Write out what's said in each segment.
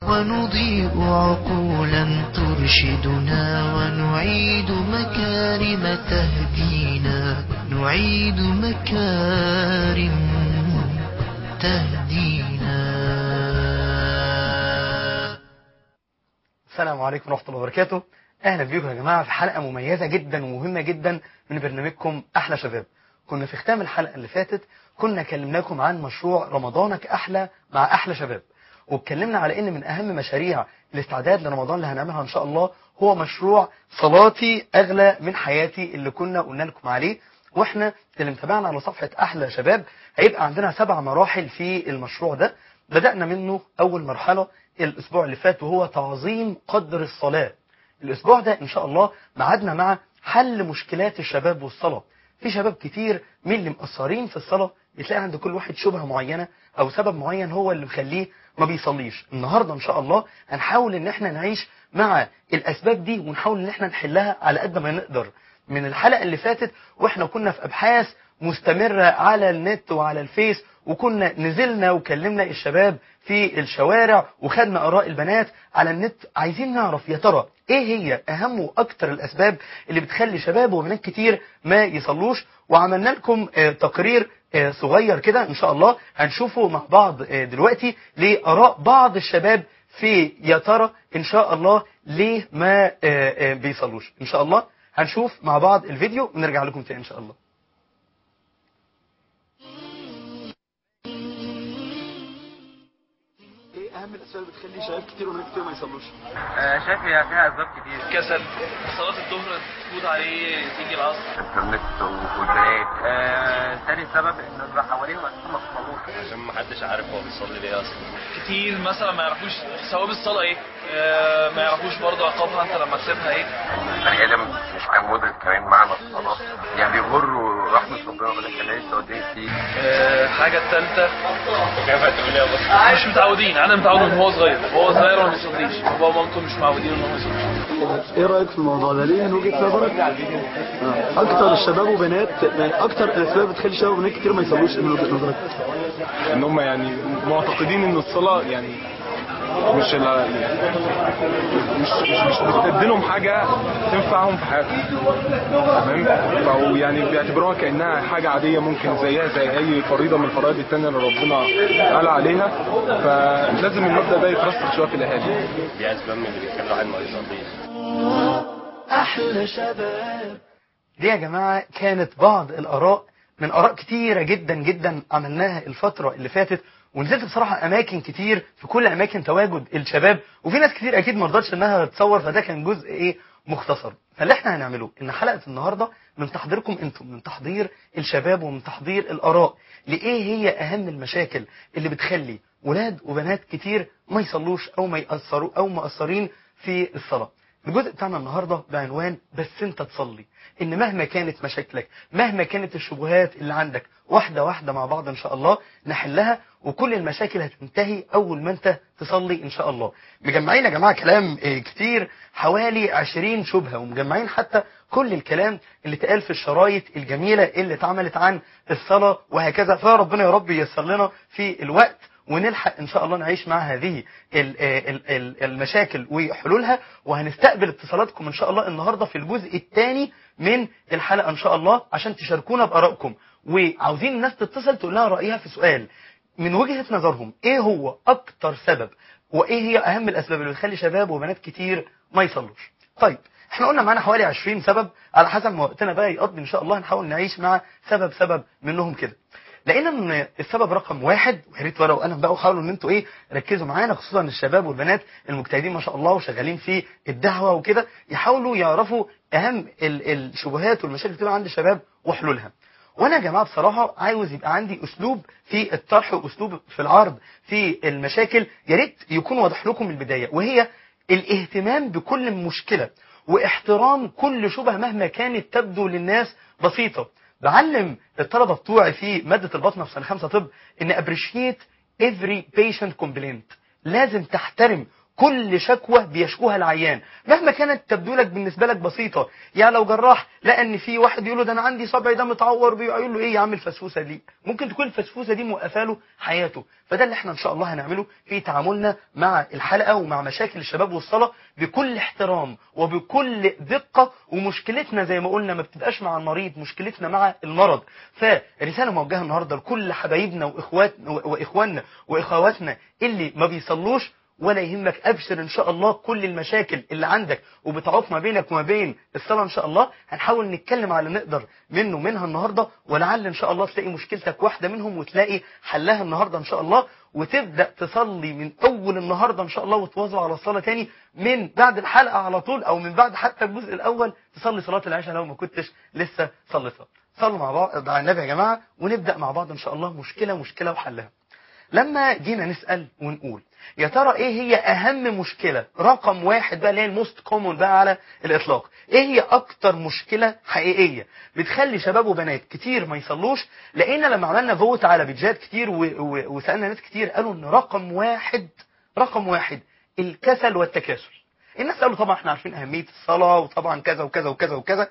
ونضيء عقولا ترشدنا ونعيد مكارم تهدينا نعيد مكارم تهدينا السلام عليكم ورحمة الله وبركاته أهلا بيكم يا جماعة في حلقة مميزة جدا ومهمة جدا من برنامجكم أحلى شباب كنا في ختام الحلقة اللي فاتت كنا كلمناكم عن مشروع رمضانك أحلى مع أحلى شباب واتكلمنا على ان من اهم مشاريع الاستعداد لرمضان اللي هنعملها ان شاء الله هو مشروع صلاتي اغلى من حياتي اللي كنا قلنا لكم عليه واحنا اللي متابعنا على صفحة احلى شباب هيبقى عندنا سبع مراحل في المشروع ده بدأنا منه اول مرحلة الاسبوع اللي فات وهو تعظيم قدر الصلاة الاسبوع ده ان شاء الله معادنا مع حل مشكلات الشباب والصلاة في شباب كتير من اللي مقصرين في الصلاة بتلاقي عند كل واحد شبهة معينة او سبب معين هو اللي مخليه ما بيصليش النهاردة ان شاء الله هنحاول ان احنا نعيش مع الاسباب دي ونحاول ان احنا نحلها على قد ما نقدر من الحلقة اللي فاتت واحنا كنا في ابحاث مستمرة على النت وعلى الفيس وكنا نزلنا وكلمنا الشباب في الشوارع وخدنا اراء البنات على النت عايزين نعرف يا ترى ايه هي اهم واكتر الاسباب اللي بتخلي شباب وبنات كتير ما يصلوش وعملنا لكم آه، تقرير آه، صغير كده ان شاء الله هنشوفه مع بعض آه، دلوقتي لاراء بعض الشباب في يا ترى ان شاء الله ليه ما آه، آه، بيصلوش ان شاء الله هنشوف مع بعض الفيديو ونرجع لكم تاني ان شاء الله ايه اهم الاسباب اللي بتخلي شباب كتير وبنات كتير ما يصلوش آه، شايف هي فيها اسباب كتير كسل صلاة الظهر تفوت عليه تيجي العصر انترنت والبنات آه، تاني سبب ان اللي حواليهم اساسا ما بيصلوش عشان ما حدش عارف هو بيصلي ليه اصلا كتير مثلا ما يعرفوش ثواب الصلاة ايه آه، ما يعرفوش برضه عقابها انت لما تسيبها ايه البني ادم مش كان مدرك كمان معنى الصلاه يعني بيغروا رحمه ربنا يقول لك انا لسه قدامي كتير آه، حاجة التالتة مش متعودين انا متعود من هو صغير هو صغير ما بيصليش بابا ومامته مش معودين ان هو يصلي ايه رايك في الموضوع ده ليه من وجهه نظرك آه. اكتر الشباب وبنات يعني اكتر الاسباب بتخلي شباب وبنات كتير ما يصلوش من وجهه نظرك ان هم يعني معتقدين ان الصلاه يعني مش ال- مش مش مش بتديلهم حاجه تنفعهم في حياتهم تمام فهو يعني بيعتبروها كانها حاجه عاديه ممكن زيها زي اي فريضه من الفرائض التانيه اللي ربنا قال عليها فلازم المبدا ده يترسخ شويه في الاهالي دي اسباب من اللي بيخلي الواحد ما يصليش احلى شباب دي يا جماعة كانت بعض الآراء من آراء كتيرة جدا جدا عملناها الفترة اللي فاتت ونزلت بصراحة أماكن كتير في كل أماكن تواجد الشباب وفي ناس كتير أكيد ما رضتش إنها تصور فده كان جزء إيه مختصر فاللي إحنا هنعمله إن حلقة النهاردة من تحضيركم أنتم من تحضير الشباب ومن تحضير الآراء لإيه هي أهم المشاكل اللي بتخلي ولاد وبنات كتير ما يصلوش أو ما يأثروا أو مقصرين في الصلاة الجزء بتاعنا النهاردة بعنوان بس انت تصلي ان مهما كانت مشاكلك مهما كانت الشبهات اللي عندك واحدة واحدة مع بعض ان شاء الله نحلها وكل المشاكل هتنتهي اول ما انت تصلي ان شاء الله مجمعين يا جماعة كلام اه، كتير حوالي 20 شبهة ومجمعين حتى كل الكلام اللي اتقال في الشرايط الجميلة اللي اتعملت عن الصلاة وهكذا فربنا يا رب ييسر لنا في الوقت ونلحق ان شاء الله نعيش مع هذه ال- ال- ال- المشاكل وحلولها وهنستقبل اتصالاتكم ان شاء الله النهارده في الجزء الثاني من الحلقه ان شاء الله عشان تشاركونا بارائكم وعاوزين الناس تتصل تقول لها رايها في سؤال من وجهه نظرهم ايه هو اكتر سبب وايه هي اهم الاسباب اللي بتخلي شباب وبنات كتير ما يصلوش طيب احنا قلنا معانا حوالي 20 سبب على حسب ما وقتنا بقى يقضي ان شاء الله هنحاول نعيش مع سبب سبب منهم كده لقينا ان السبب رقم واحد ويا ريت ورقه وقلم بقى وحاولوا ان انتوا ايه ركزوا معانا خصوصا الشباب والبنات المجتهدين ما شاء الله وشغالين في الدعوه وكده يحاولوا يعرفوا اهم ال- الشبهات والمشاكل اللي بتبقى عند الشباب وحلولها وانا يا جماعه بصراحه عاوز يبقى عندي اسلوب في الطرح واسلوب في العرض في المشاكل يا ريت يكون واضح لكم من البدايه وهي الاهتمام بكل مشكله واحترام كل شبهه مهما كانت تبدو للناس بسيطه بعلم الطلبه بتوعي في ماده البطنه في سنه خمسه طب ان appreciate every patient complaint لازم تحترم كل شكوى بيشكوها العيان مهما كانت تبدو لك بالنسبه لك بسيطه يعني لو جراح لقى ان في واحد يقول له ده انا عندي صبعي ده متعور بيقول له ايه يا عم الفسفوسه دي ممكن تكون الفسفوسه دي موقفه له حياته فده اللي احنا ان شاء الله هنعمله في تعاملنا مع الحلقه ومع مشاكل الشباب والصلاه بكل احترام وبكل دقه ومشكلتنا زي ما قلنا ما بتبقاش مع المريض مشكلتنا مع المرض فرساله موجهه النهارده لكل حبايبنا واخواتنا واخواننا واخواتنا اللي ما بيصلوش ولا يهمك ابشر ان شاء الله كل المشاكل اللي عندك وبتعوق ما بينك وما بين الصلاه ان شاء الله هنحاول نتكلم على نقدر منه منها النهارده ولعل ان شاء الله تلاقي مشكلتك واحده منهم وتلاقي حلها النهارده ان شاء الله وتبدا تصلي من اول النهارده ان شاء الله وتواظب على الصلاه تاني من بعد الحلقه على طول او من بعد حتى الجزء الاول تصلي صلاه العشاء لو ما كنتش لسه صليتها صلوا مع بعض على النبي يا جماعه ونبدا مع بعض ان شاء الله مشكله مشكله وحلها لما جينا نسأل ونقول يا ترى ايه هي اهم مشكلة رقم واحد بقى اللي هي الموست كومون بقى على الاطلاق ايه هي اكتر مشكلة حقيقية بتخلي شباب وبنات كتير ما يصلوش لقينا لما عملنا فوت على بيجات كتير و... و... وسألنا ناس كتير قالوا ان رقم واحد رقم واحد الكسل والتكاسل الناس قالوا طبعا احنا عارفين اهمية الصلاة وطبعا كذا وكذا وكذا وكذا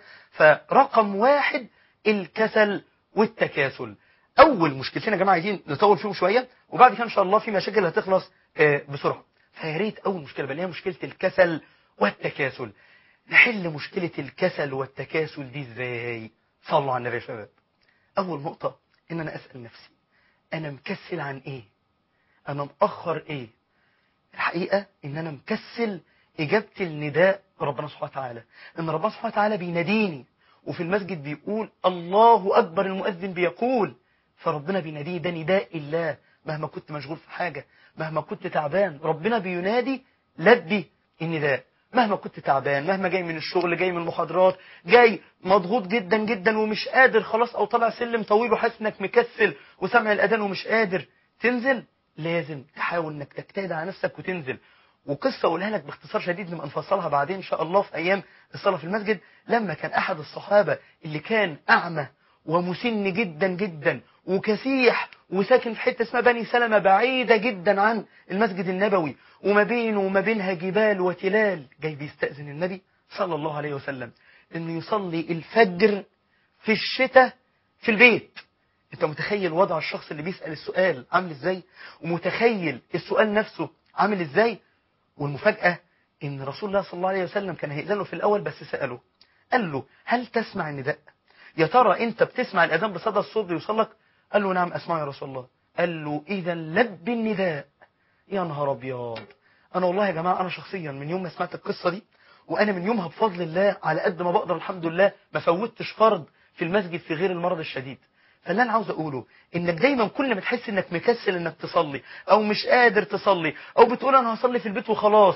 فرقم واحد الكسل والتكاسل اول مشكلتين يا جماعه عايزين نطول فيهم شويه وبعد كده ان شاء الله في مشاكل هتخلص آه، بسرعه فيا ريت اول مشكله بقى اللي هي مشكله الكسل والتكاسل نحل مشكله الكسل والتكاسل دي ازاي صلوا على النبي يا شباب اول نقطه ان انا اسال نفسي انا مكسل عن ايه انا مأخر ايه الحقيقه ان انا مكسل اجابه النداء ربنا سبحانه وتعالى ان ربنا سبحانه وتعالى بيناديني وفي المسجد بيقول الله اكبر المؤذن بيقول فربنا بيناديه ده نداء الله مهما كنت مشغول في حاجة مهما كنت تعبان ربنا بينادي لبي النداء مهما كنت تعبان مهما جاي من الشغل جاي من المحاضرات جاي مضغوط جدا جدا ومش قادر خلاص او طالع سلم طويل وحاسس انك مكسل وسمع الاذان ومش قادر تنزل لازم تحاول انك تجتهد على نفسك وتنزل وقصة أقولها لك باختصار شديد نبقى نفصلها بعدين إن شاء الله في أيام الصلاة في المسجد لما كان أحد الصحابة اللي كان أعمى ومسن جدا جدا وكسيح وساكن في حتة اسمها بني سلمة بعيدة جدا عن المسجد النبوي وما بينه وما بينها جبال وتلال جاي بيستأذن النبي صلى الله عليه وسلم انه يصلي الفجر في الشتاء في البيت انت متخيل وضع الشخص اللي بيسأل السؤال عامل ازاي ومتخيل السؤال نفسه عامل ازاي والمفاجأة ان رسول الله صلى الله عليه وسلم كان هيأذنه في الاول بس سأله قال له هل تسمع النداء يا ترى انت بتسمع الاذان بصدى الصوت بيوصلك قال له نعم اسمع يا رسول الله قال له اذا لب النداء يا نهار ابيض انا والله يا جماعه انا شخصيا من يوم ما سمعت القصه دي وانا من يومها بفضل الله على قد ما بقدر الحمد لله ما فوتش فرض في المسجد في غير المرض الشديد فاللي انا عاوز اقوله انك دايما كل ما تحس انك مكسل انك تصلي او مش قادر تصلي او بتقول انا هصلي في البيت وخلاص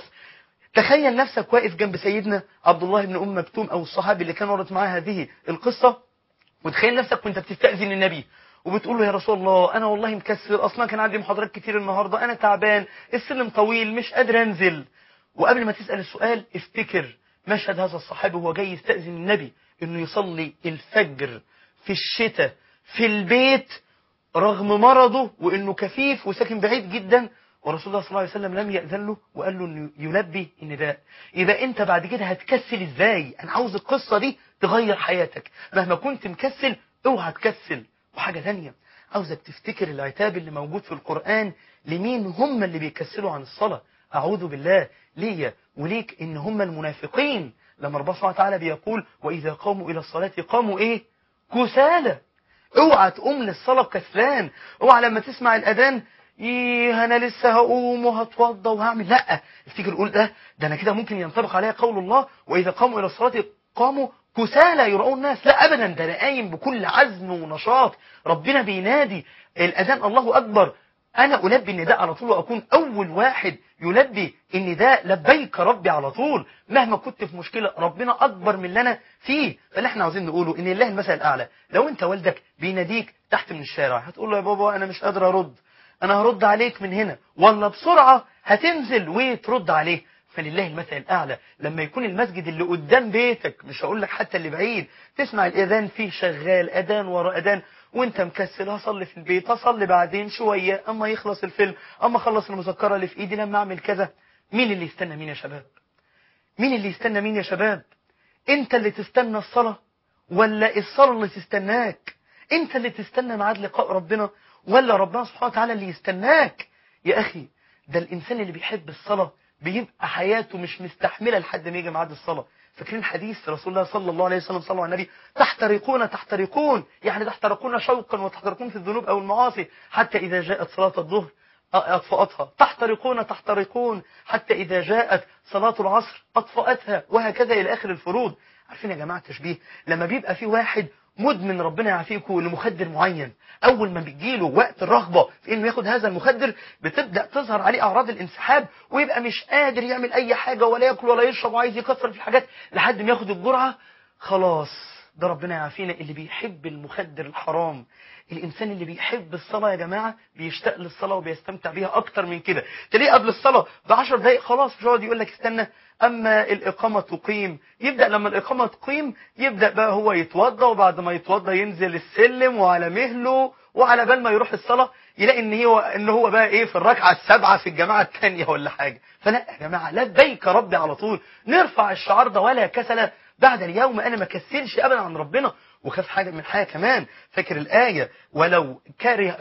تخيل نفسك واقف جنب سيدنا عبد الله بن ام مكتوم او الصحابي اللي كان ورد معاه هذه القصه وتخيل نفسك وانت بتستأذن النبي وبتقول له يا رسول الله انا والله مكسل اصلا كان عندي محاضرات كتير النهارده انا تعبان السلم طويل مش قادر انزل وقبل ما تسأل السؤال افتكر مشهد هذا الصحابي وهو جاي يستأذن النبي انه يصلي الفجر في الشتاء في البيت رغم مرضه وانه كفيف وساكن بعيد جدا ورسول الله صلى الله عليه وسلم لم يأذن له وقال له انه يلبي النداء يبقى انت بعد كده هتكسل ازاي انا عاوز القصة دي تغير حياتك مهما كنت مكسل اوعى تكسل وحاجة ثانيه عاوزك تفتكر العتاب اللي موجود في القرآن لمين هم اللي بيكسلوا عن الصلاة أعوذ بالله ليا وليك إن هم المنافقين لما ربنا سبحانه وتعالى بيقول وإذا قاموا إلى الصلاة قاموا إيه كسالى اوعى تقوم للصلاة كسلان اوعى لما تسمع الأذان ايه انا لسه هقوم وهتوضى وهعمل لا افتكر قول ده ده انا كده ممكن ينطبق عليا قول الله واذا قاموا الى الصلاه قاموا كسالى يراؤون الناس لا ابدا ده انا قايم بكل عزم ونشاط ربنا بينادي الاذان الله اكبر انا البي النداء على طول واكون اول واحد يلبي النداء لبيك ربي على طول مهما كنت في مشكله ربنا اكبر من اللي انا فيه فاللي احنا عاوزين نقوله ان الله المثل الاعلى لو انت والدك بيناديك تحت من الشارع هتقول له يا بابا انا مش قادر ارد انا هرد عليك من هنا ولا بسرعة هتنزل وترد عليه فلله المثل الأعلى لما يكون المسجد اللي قدام بيتك مش هقول لك حتى اللي بعيد تسمع الأذان فيه شغال أذان ورا أذان وانت مكسل هصلي في البيت هصلي بعدين شوية اما يخلص الفيلم اما اخلص المذكرة اللي في ايدي لما اعمل كذا مين اللي يستنى مين يا شباب مين اللي يستنى مين يا شباب انت اللي تستنى الصلاة ولا الصلاة اللي تستناك انت اللي تستنى ميعاد لقاء ربنا ولا ربنا سبحانه وتعالى اللي يستناك يا اخي ده الانسان اللي بيحب الصلاة بيبقى حياته مش مستحملة لحد ما يجي ميعاد الصلاة فاكرين حديث رسول الله صلى الله عليه وسلم صلى على النبي تحترقون تحترقون يعني تحترقون شوقا وتحترقون في الذنوب او المعاصي حتى اذا جاءت صلاة الظهر أطفأتها تحترقون تحترقون حتى إذا جاءت صلاة العصر أطفأتها وهكذا إلى آخر الفروض عارفين يا جماعة التشبيه لما بيبقى في واحد مدمن ربنا يعافيكم لمخدر معين أول ما بيجيله وقت الرغبة في إنه ياخد هذا المخدر بتبدأ تظهر عليه أعراض الانسحاب ويبقى مش قادر يعمل أي حاجة ولا ياكل ولا يشرب وعايز يكثر في الحاجات لحد ما ياخد الجرعة خلاص ده ربنا يعافينا اللي بيحب المخدر الحرام الإنسان اللي بيحب الصلاة يا جماعة بيشتاق للصلاة وبيستمتع بيها أكتر من كده تلاقيه قبل الصلاة بعشر دقايق خلاص مش هيقعد يقول لك استنى أما الإقامة تقيم يبدأ لما الإقامة تقيم يبدأ بقى هو يتوضى وبعد ما يتوضى ينزل السلم وعلى مهله وعلى بال ما يروح الصلاة يلاقي ان هو ان هو بقى ايه في الركعه السابعه في الجماعه الثانيه ولا حاجه فلا يا جماعه لبيك ربي على طول نرفع الشعار ده ولا كسل بعد اليوم انا ما كسلش ابدا عن ربنا وخاف حاجه من حاجه كمان فاكر الايه ولو كره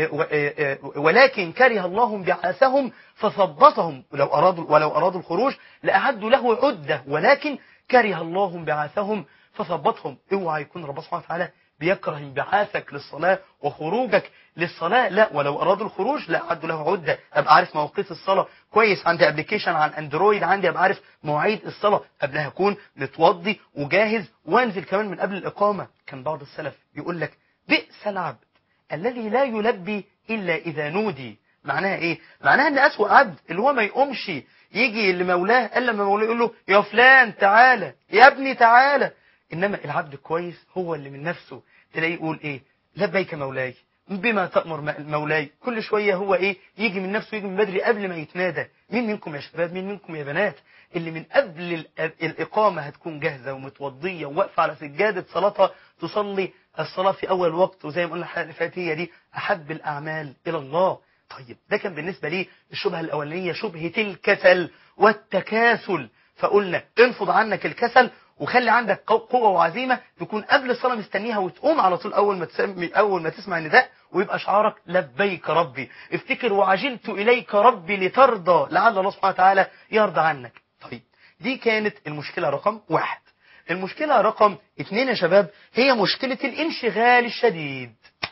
ولكن كره الله بعاثهم فثبطهم ولو ارادوا ولو ارادوا الخروج لاعدوا له عده ولكن كره الله بعاثهم فثبطهم اوعى يكون ربنا سبحانه وتعالى بيكره انبعاثك للصلاة وخروجك للصلاة لا ولو أرادوا الخروج لا عدوا له عدة أبقى عارف مواقيت الصلاة كويس عندي ابلكيشن عن اندرويد عندي أبقى عارف مواعيد الصلاة قبلها أكون متوضي وجاهز وانزل كمان من قبل الإقامة كان بعض السلف يقول لك بئس العبد الذي لا يلبي إلا إذا نودي معناها إيه؟ معناها أن أسوأ عبد اللي هو ما يقومش يجي لمولاه إلا لما مولاه يقول له يا فلان تعالى يا ابني تعالى إنما العبد الكويس هو اللي من نفسه تلاقيه يقول إيه لبيك مولاي بما تأمر مولاي كل شوية هو إيه يجي من نفسه يجي من بدري قبل ما يتنادى مين منكم يا شباب مين منكم يا بنات اللي من قبل الإقامة هتكون جاهزة ومتوضية وواقفة على سجادة صلاتها تصلي الصلاة في أول وقت وزي ما قلنا الحلقة اللي فاتت هي دي أحب الأعمال إلى الله طيب ده كان بالنسبة لي الشبهة الأولانية شبهة الكسل والتكاسل فقلنا انفض عنك الكسل وخلي عندك قوة وعزيمة تكون قبل الصلاة مستنيها وتقوم على طول أول ما تسمي أول ما تسمع النداء ويبقى شعارك لبيك ربي افتكر وعجلت إليك ربي لترضى لعل الله سبحانه وتعالى يرضى عنك طيب دي كانت المشكلة رقم واحد المشكلة رقم اتنين يا شباب هي مشكلة الانشغال الشديد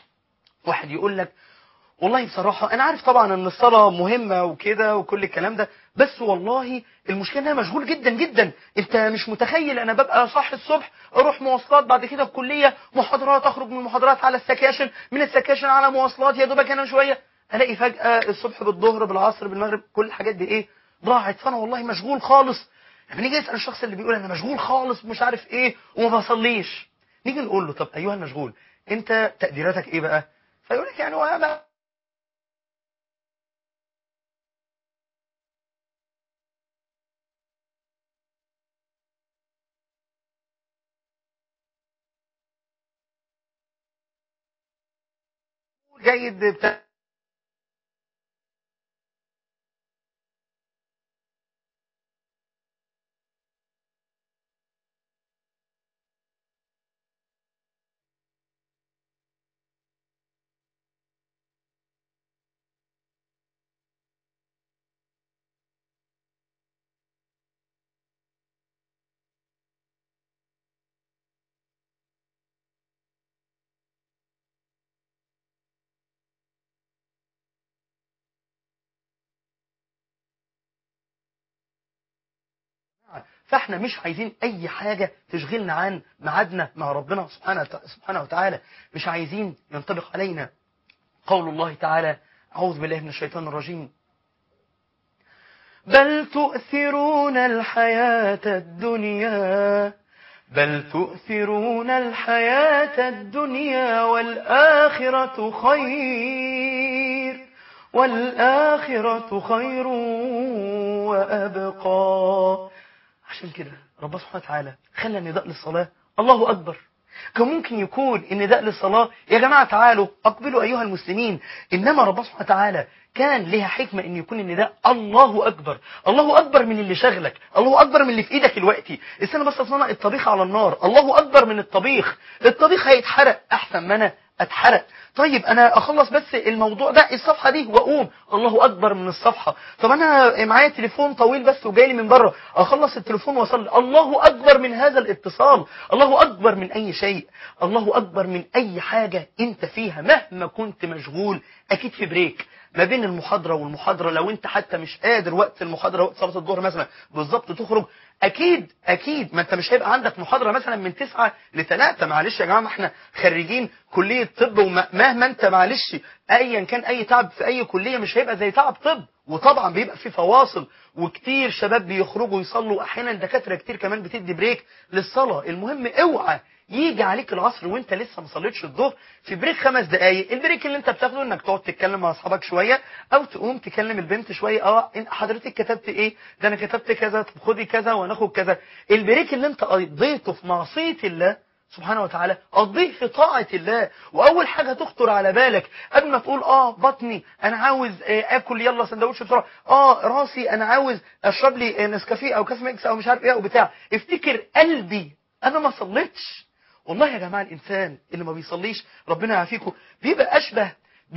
واحد يقول لك والله بصراحة أنا عارف طبعا أن الصلاة مهمة وكده وكل الكلام ده بس والله المشكلة أن أنا مشغول جدا جدا أنت مش متخيل أنا ببقى صاحي الصبح أروح مواصلات بعد كده الكلية محاضرات أخرج من المحاضرات على السكاشن من السكاشن على مواصلات يا دوبك أنام شوية ألاقي فجأة الصبح بالظهر بالعصر بالمغرب كل الحاجات دي إيه ضاعت فأنا والله مشغول خالص لما نيجي نسأل الشخص اللي بيقول أنا مشغول خالص مش عارف إيه وما بصليش نيجي نقول له طب أيها المشغول أنت تقديراتك إيه بقى فيقول لك يعني وأنا جيد بتاع فاحنا مش عايزين اي حاجة تشغلنا عن ميعادنا مع ربنا سبحانه سبحانه وتعالى مش عايزين ينطبق علينا قول الله تعالى أعوذ بالله من الشيطان الرجيم بل تؤثرون الحياة الدنيا بل تؤثرون الحياة الدنيا والآخرة خير والآخرة خير وأبقى عشان كده ربنا سبحانه وتعالى خلى النداء للصلاة الله أكبر كان ممكن يكون النداء للصلاة يا جماعة تعالوا أقبلوا أيها المسلمين إنما ربنا سبحانه وتعالى كان ليها حكمة ان يكون النداء الله اكبر الله اكبر من اللي شغلك الله اكبر من اللي في ايدك دلوقتي استنى بس اصنع الطبيخ على النار الله اكبر من الطبيخ الطبيخ هيتحرق احسن ما انا اتحرق طيب انا اخلص بس الموضوع ده الصفحه دي واقوم الله اكبر من الصفحه طب انا معايا تليفون طويل بس وجاي لي من بره اخلص التليفون واصلي الله اكبر من هذا الاتصال الله اكبر من اي شيء الله اكبر من اي حاجه انت فيها مهما كنت مشغول اكيد في بريك ما بين المحاضرة والمحاضرة لو انت حتى مش قادر وقت المحاضرة وقت صلاة الظهر مثلا بالظبط تخرج اكيد اكيد ما انت مش هيبقى عندك محاضرة مثلا من تسعة لثلاثة معلش يا جماعة ما احنا خريجين كلية طب ومهما انت معلش ايا كان اي تعب في اي كلية مش هيبقى زي تعب طب وطبعا بيبقى في فواصل وكتير شباب بيخرجوا يصلوا احيانا دكاترة كتير كمان بتدي بريك للصلاة المهم اوعى يجي عليك العصر وانت لسه ما صليتش الظهر في بريك خمس دقايق البريك اللي انت بتاخده انك تقعد تتكلم مع اصحابك شويه او تقوم تكلم البنت شويه اه إن حضرتك كتبت ايه ده انا كتبت كذا طب خدي كذا وناخد كذا البريك اللي انت قضيته في معصيه الله سبحانه وتعالى قضيه في طاعة الله وأول حاجة تخطر على بالك قبل ما تقول آه بطني أنا عاوز آه آكل يلا سندوتش بسرعة آه راسي أنا عاوز أشرب لي آه نسكافيه أو كاف ميكس أو مش عارف إيه أو بتاع افتكر قلبي أنا ما صليتش والله يا جماعة الإنسان اللي ما بيصليش ربنا يعافيكم بيبقى أشبه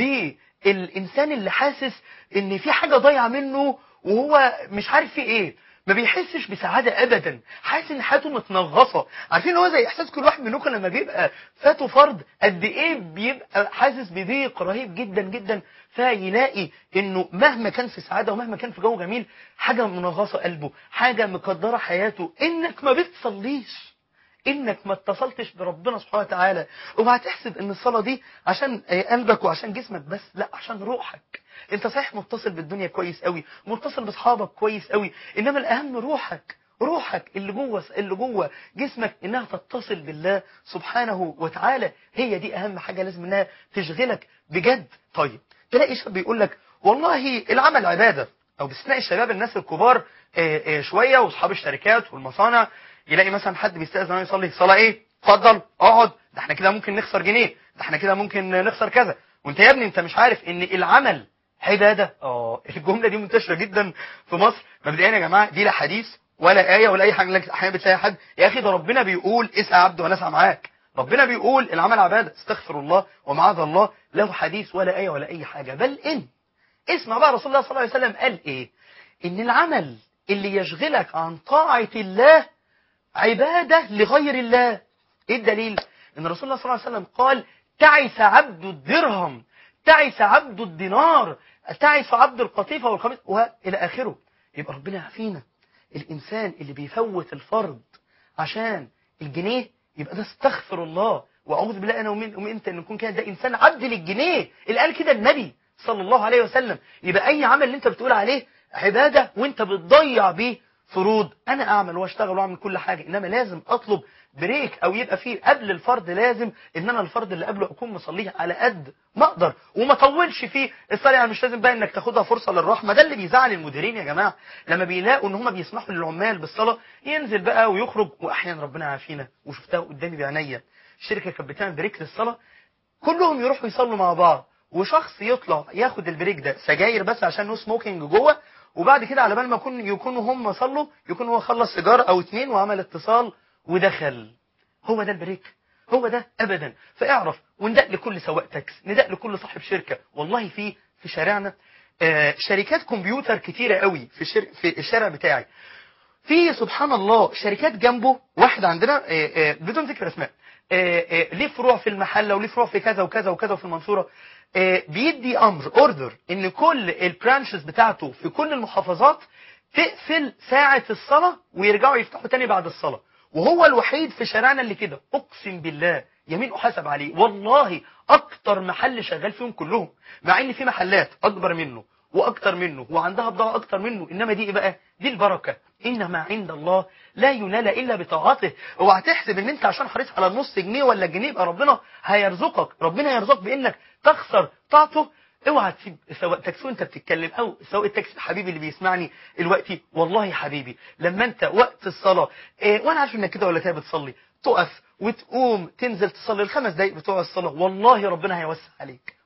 بالإنسان اللي حاسس إن في حاجة ضايعة منه وهو مش عارف في إيه ما بيحسش بسعادة أبدا حاسس إن حياته متنغصة عارفين هو زي إحساس كل واحد منكم لما بيبقى فاته فرض قد إيه بيبقى حاسس بضيق رهيب جدا جدا فيلاقي إنه مهما كان في سعادة ومهما كان في جو جميل حاجة منغصة قلبه حاجة مقدرة حياته إنك ما بتصليش انك ما اتصلتش بربنا سبحانه وتعالى اوعى تحسب ان الصلاه دي عشان قلبك وعشان جسمك بس لا عشان روحك انت صحيح متصل بالدنيا كويس قوي متصل باصحابك كويس قوي انما الاهم روحك روحك اللي جوه اللي جوه جسمك انها تتصل بالله سبحانه وتعالى هي دي اهم حاجه لازم انها تشغلك بجد طيب تلاقي شاب بيقول لك والله العمل عباده او باستثناء الشباب الناس الكبار آه، آه، شويه واصحاب الشركات والمصانع يلاقي مثلا حد بيستأذن يصلي صلاة ايه اتفضل اقعد ده احنا كده ممكن نخسر جنيه ده احنا كده ممكن نخسر كذا وانت يا ابني انت مش عارف ان العمل عبادة اه الجملة دي منتشرة جدا في مصر مبدئيا يا جماعة دي لا حديث ولا آية ولا أي حاجة لكن أحيانا بتلاقي حد يا أخي ده ربنا بيقول اسعى عبد وأنا أسعى معاك ربنا بيقول العمل عبادة استغفر الله ومعاذ الله له حديث ولا آية ولا أي حاجة بل إن اسمع بقى رسول الله صلى الله عليه وسلم قال إيه إن العمل اللي يشغلك عن طاعة الله عبادة لغير الله ايه الدليل ان رسول الله صلى الله عليه وسلم قال تعس عبد الدرهم تعس عبد الدينار تعس عبد القطيفة والخميس والى اخره يبقى ربنا يعافينا الانسان اللي بيفوت الفرض عشان الجنيه يبقى ده استغفر الله واعوذ بالله انا ومن وانت ان نكون كده ده انسان عبد للجنيه اللي قال كده النبي صلى الله عليه وسلم يبقى اي عمل اللي انت بتقول عليه عباده وانت بتضيع بيه فروض انا اعمل واشتغل واعمل كل حاجه انما لازم اطلب بريك او يبقى فيه قبل الفرض لازم ان انا الفرض اللي قبله اكون مصليه على قد ما اقدر وما اطولش فيه الصلاه يعني مش لازم بقى انك تاخدها فرصه للرحمه ده اللي بيزعل المديرين يا جماعه لما بيلاقوا ان هم بيسمحوا للعمال بالصلاه ينزل بقى ويخرج واحيانا ربنا يعافينا وشفتها قدامي بعينيا الشركه كانت بتعمل بريك للصلاه كلهم يروحوا يصلوا مع بعض وشخص يطلع ياخد البريك ده سجاير بس عشان نو سموكينج جوه وبعد كده على بال ما يكون يكونوا هم صلوا يكون هو خلص سيجاره او اتنين وعمل اتصال ودخل هو ده البريك هو ده ابدا فاعرف ونداء لكل سواق تاكس نداء لكل صاحب شركه والله في في شارعنا آه شركات كمبيوتر كتيره قوي في الشر... في الشارع بتاعي في سبحان الله شركات جنبه واحد عندنا آه آه بدون ذكر اسماء آه آه ليه فروع في المحله وليه فروع في كذا وكذا وكذا وفي المنصوره آه بيدي امر اوردر ان كل البرانشز بتاعته في كل المحافظات تقفل ساعه الصلاه ويرجعوا يفتحوا تاني بعد الصلاه وهو الوحيد في شارعنا اللي كده اقسم بالله يمين احاسب عليه والله اكتر محل شغال فيهم كلهم مع ان في محلات اكبر منه واكتر منه وعندها بضاعه اكتر منه انما دي ايه بقى دي البركه انما عند الله لا ينال الا بطاعته اوعى تحسب ان انت عشان حريص على النص جنيه ولا الجنيه يبقى ربنا هيرزقك ربنا هيرزقك بانك تخسر طاعته اوعى تسيب سواء تاكسي وانت بتتكلم او سواء التاكسي حبيبي اللي بيسمعني دلوقتي والله يا حبيبي لما انت وقت الصلاه إيه وانا عارف انك كده ولا كده بتصلي تقف وتقوم تنزل تصلي الخمس دقايق بتوع الصلاه والله ربنا هيوسع عليك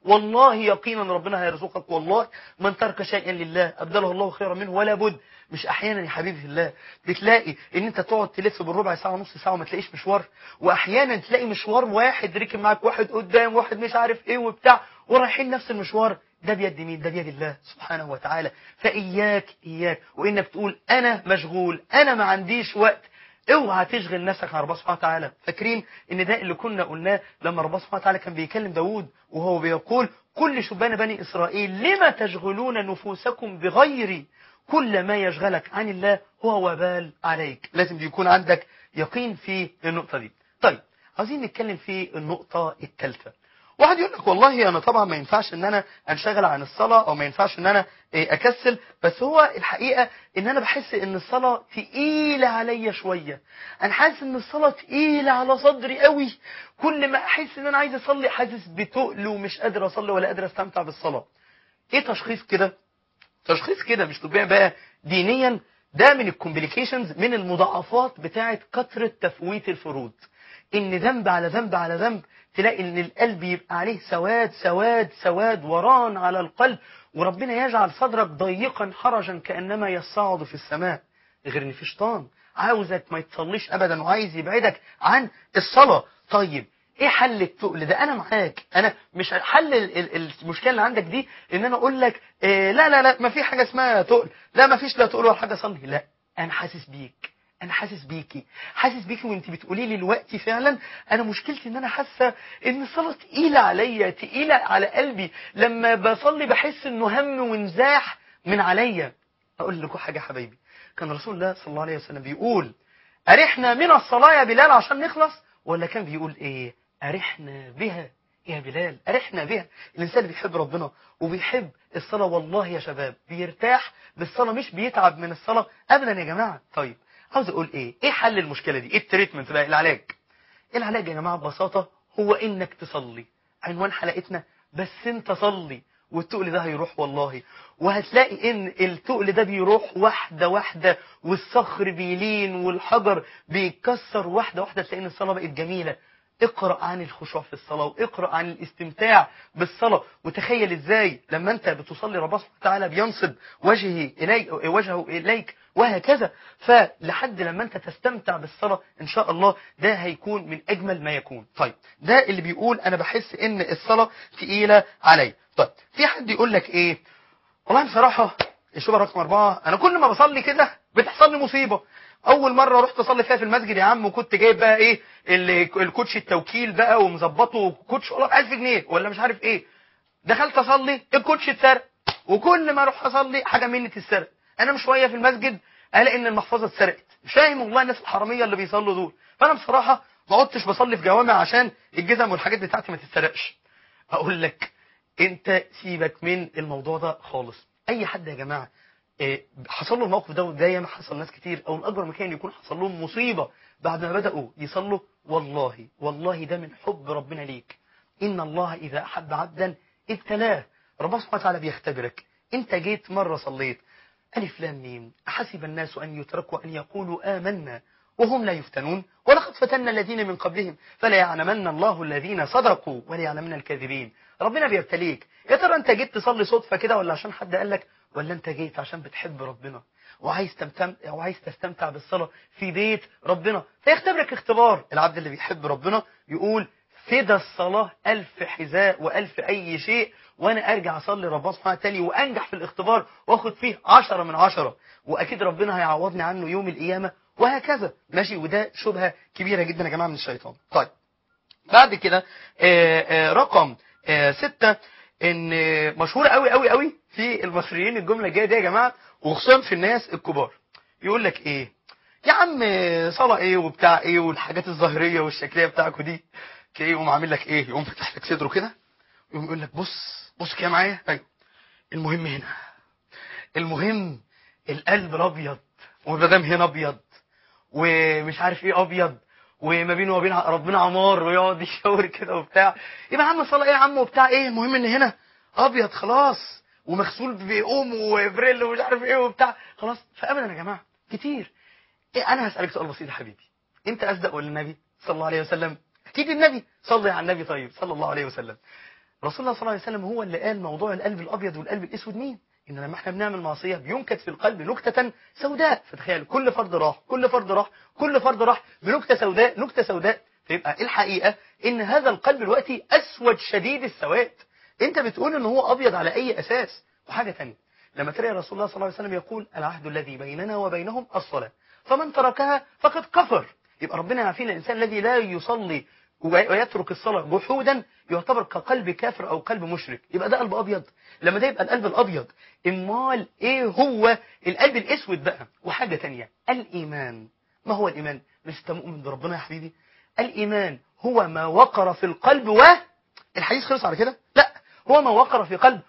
والله يقينا ربنا هيرزقك والله من ترك شيئا لله ابدله الله خيرا منه ولا بد مش احيانا يا حبيبي في الله بتلاقي ان انت تقعد تلف بالربع ساعه ونص ساعه وما تلاقيش مشوار واحيانا تلاقي مشوار واحد ركب معاك واحد قدام واحد مش عارف ايه وبتاع ورايحين نفس المشوار ده بيد مين ده بيد الله سبحانه وتعالى فاياك اياك وانك تقول انا مشغول انا ما عنديش وقت اوعى تشغل نفسك عن ربنا سبحانه وتعالى فاكرين ان ده اللي كنا قلناه لما ربنا سبحانه وتعالى كان بيكلم داوود وهو بيقول كل شبان بني اسرائيل لما تشغلون نفوسكم بغيري كل ما يشغلك عن الله هو وبال عليك لازم يكون عندك يقين في النقطة دي طيب عايزين نتكلم في النقطة الثالثة واحد يقول لك والله انا طبعا ما ينفعش ان انا انشغل عن الصلاة او ما ينفعش ان انا إيه، اكسل بس هو الحقيقة ان انا بحس ان الصلاة تقيلة عليا شوية انا حاسس ان الصلاة تقيلة على صدري قوي كل ما احس ان انا عايز اصلي حاسس بتقل ومش قادر اصلي ولا قادر استمتع بالصلاة ايه تشخيص كده تشخيص كده مش طبيعي بقى دينيا ده من الكومبليكيشنز من المضاعفات بتاعه كثرة تفويت الفروض ان ذنب على ذنب على ذنب تلاقي ان القلب يبقى عليه سواد سواد سواد وران على القلب وربنا يجعل صدرك ضيقا حرجا كانما يصعد في السماء غير ان في شيطان عاوزك ما يتصليش ابدا وعايز يبعدك عن الصلاه طيب ايه حل التقل ده انا معاك انا مش حل ال- ال- المشكله اللي عندك دي ان انا اقول لك إيه لا لا لا ما في حاجه اسمها تقل لا ما فيش لا تقل ولا حاجه صلي لا انا حاسس بيك انا حاسس بيكي حاسس بيكي وانت بتقولي لي دلوقتي فعلا انا مشكلتي ان انا حاسه ان الصلاه تقيله عليا تقيله على قلبي لما بصلي بحس انه هم وانزاح من عليا اقول لكم حاجه يا حبايبي كان رسول الله صلى الله عليه وسلم بيقول ارحنا من الصلاه يا بلال عشان نخلص ولا كان بيقول ايه ارحنا بها يا بلال ارحنا بها الانسان اللي بيحب ربنا وبيحب الصلاه والله يا شباب بيرتاح بالصلاه مش بيتعب من الصلاه ابدا يا جماعه طيب عاوز اقول ايه ايه حل المشكله دي ايه التريتمنت بقى العلاج العلاج يا جماعه ببساطه هو انك تصلي عنوان حلقتنا بس انت صلي والتقل ده هيروح والله وهتلاقي ان التقل ده بيروح واحده واحده والصخر بيلين والحجر بيتكسر واحده واحده تلاقي ان الصلاه بقت جميله اقرا عن الخشوع في الصلاه واقرا عن الاستمتاع بالصلاه وتخيل ازاي لما انت بتصلي ربنا سبحانه وتعالى بينصب وجهه اليك وجهه اليك وهكذا فلحد لما انت تستمتع بالصلاه ان شاء الله ده هيكون من اجمل ما يكون طيب ده اللي بيقول انا بحس ان الصلاه تقيله عليا طيب في حد يقول لك ايه والله بصراحه الشبهه رقم أربعة أنا كل ما بصلي كده بتحصل لي مصيبة أول مرة رحت أصلي فيها في المسجد يا عم وكنت جايب بقى إيه ال- الكوتش التوكيل بقى ومظبطه كوتش والله ب 1000 جنيه ولا مش عارف إيه دخلت أصلي الكوتش اتسرق وكل ما أروح أصلي حاجة مني تتسرق أنا مش شوية في المسجد ألاقي إن المحفظة اتسرقت مش فاهم والله الناس الحرامية اللي بيصلوا دول فأنا بصراحة ما عدتش بصلي في جوامع عشان الجزم والحاجات بتاعتي ما تتسرقش أقول لك انت سيبك من الموضوع ده خالص اي حد يا جماعه إيه، حصل له الموقف ده وده ياما حصل ناس كتير او الاكبر مكان يكون حصل لهم مصيبه بعد ما بداوا يصلوا والله والله ده من حب ربنا ليك ان الله اذا احب عبدا ابتلاه ربنا سبحانه وتعالى بيختبرك انت جيت مره صليت الف لام ميم احسب الناس ان يتركوا ان يقولوا امنا وهم لا يفتنون ولقد فتنا الذين من قبلهم فلا يعلمن الله الذين صدقوا ولا يعلمن الكاذبين ربنا بيبتليك يا ترى انت جيت تصلي صدفه كده ولا عشان حد قال لك ولا انت جيت عشان بتحب ربنا وعايز تستمتع وعايز تستمتع بالصلاه في بيت ربنا فيختبرك اختبار العبد اللي بيحب ربنا يقول فدا الصلاة ألف حذاء وألف أي شيء وأنا أرجع أصلي ربنا سبحانه وتعالى وأنجح في الاختبار وأخد فيه عشرة من عشرة وأكيد ربنا هيعوضني عنه يوم القيامة وهكذا ماشي وده شبهة كبيرة جدا يا جماعة من الشيطان طيب بعد كده آه، آه، رقم آه، ستة ان آه، مشهور قوي قوي قوي في المصريين الجملة الجاية دي يا جماعة وخصوصا في الناس الكبار يقول لك ايه يا عم صلاة ايه وبتاع ايه والحاجات الظاهرية والشكلية بتاعكوا دي كده يقوم عامل لك ايه يقوم فاتح لك صدره كده يقوم يقول لك بص بص كده معايا ايوه المهم هنا المهم القلب الابيض وما دام هنا ابيض ومش عارف ايه ابيض وما بينه وبين ربنا عمار ويقعد يشاور كده وبتاع يبقى يا عم صلاه ايه يا عم وبتاع ايه المهم ان هنا ابيض خلاص ومغسول بأم وبريل ومش عارف ايه وبتاع خلاص فابدا يا جماعه كتير إيه انا هسالك سؤال بسيط يا حبيبي انت اصدق ولا النبي صلى الله عليه وسلم اكيد النبي صلي على النبي طيب صلى الله عليه وسلم رسول الله صلى الله عليه وسلم هو اللي قال موضوع القلب الابيض والقلب الاسود مين ان لما احنا بنعمل معصيه بينكت في القلب نكته سوداء فتخيل كل فرد راح كل فرد راح كل فرد راح بنكته سوداء نكته سوداء فيبقى الحقيقه ان هذا القلب دلوقتي اسود شديد السواد انت بتقول ان هو ابيض على اي اساس وحاجه ثانيه لما تلاقي رسول الله صلى الله عليه وسلم يقول العهد الذي بيننا وبينهم الصلاه فمن تركها فقد كفر يبقى ربنا يعافينا الانسان الذي لا يصلي ويترك الصلاة جحودا يعتبر كقلب كافر أو قلب مشرك يبقى ده قلب أبيض لما ده يبقى القلب الأبيض امال إيه هو القلب الأسود بقى وحاجة تانية الإيمان ما هو الإيمان مش أنت مؤمن بربنا يا حبيبي الإيمان هو ما وقر في القلب و الحديث خلص على كده لا هو ما وقر في قلب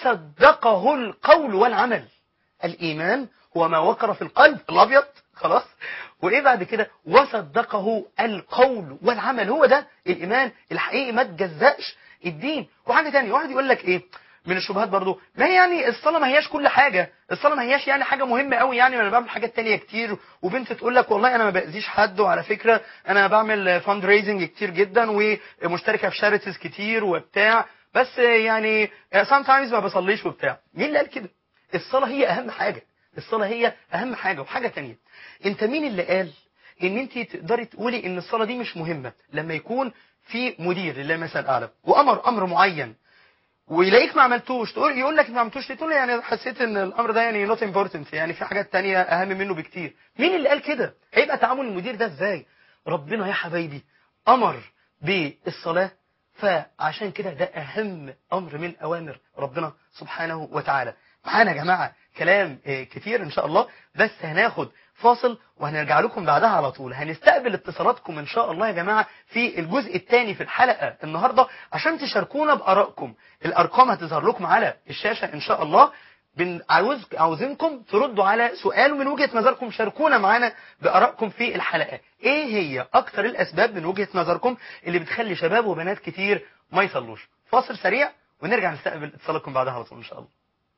وصدقه القول والعمل الإيمان هو ما وقر في القلب الأبيض خلاص وإيه بعد كده وصدقه القول والعمل هو ده الإيمان الحقيقي ما تجزأش الدين وحاجة تانية واحد يقول لك إيه من الشبهات برضو ما هي يعني الصلاة ما هياش كل حاجة الصلاة ما هياش يعني حاجة مهمة قوي يعني انا بعمل حاجات تانية كتير وبنت تقول لك والله انا ما باذيش حد وعلى فكرة انا بعمل فاند ريزنج كتير جدا ومشتركة في شاريتيز كتير وبتاع بس يعني sometimes ما بصليش وبتاع مين اللي قال كده الصلاة هي اهم حاجة الصلاة هي اهم حاجة وحاجة تانية انت مين اللي قال ان انت تقدري تقولي ان الصلاة دي مش مهمة لما يكون في مدير لله مثلا اعلم وامر امر معين ويلاقيك ما عملتوش تقول يقول لك ما عملتوش ليه تقول له يعني حسيت ان الامر ده يعني نوت امبورتنت يعني في حاجات تانية اهم منه بكتير مين اللي قال كده هيبقى تعامل المدير ده ازاي ربنا يا حبايبي امر بالصلاه فعشان كده ده اهم امر من اوامر ربنا سبحانه وتعالى معانا يا جماعه كلام آه، كتير ان شاء الله بس هناخد فاصل وهنرجع لكم بعدها على طول هنستقبل اتصالاتكم ان شاء الله يا جماعه في الجزء الثاني في الحلقه النهارده عشان تشاركونا بارائكم الارقام هتظهر لكم على الشاشه ان شاء الله بن عاوز عاوزينكم تردوا على سؤال من وجهه نظركم شاركونا معانا بارائكم في الحلقه ايه هي اكتر الاسباب من وجهه نظركم اللي بتخلي شباب وبنات كتير ما يصلوش فاصل سريع ونرجع نستقبل اتصالاتكم بعدها على طول ان شاء الله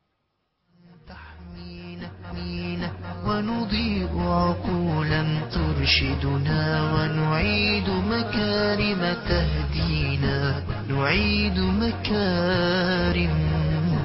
تحمينا مينا ونضيء عقولا ترشدنا ونعيد مكارم تهدينا نعيد مكارم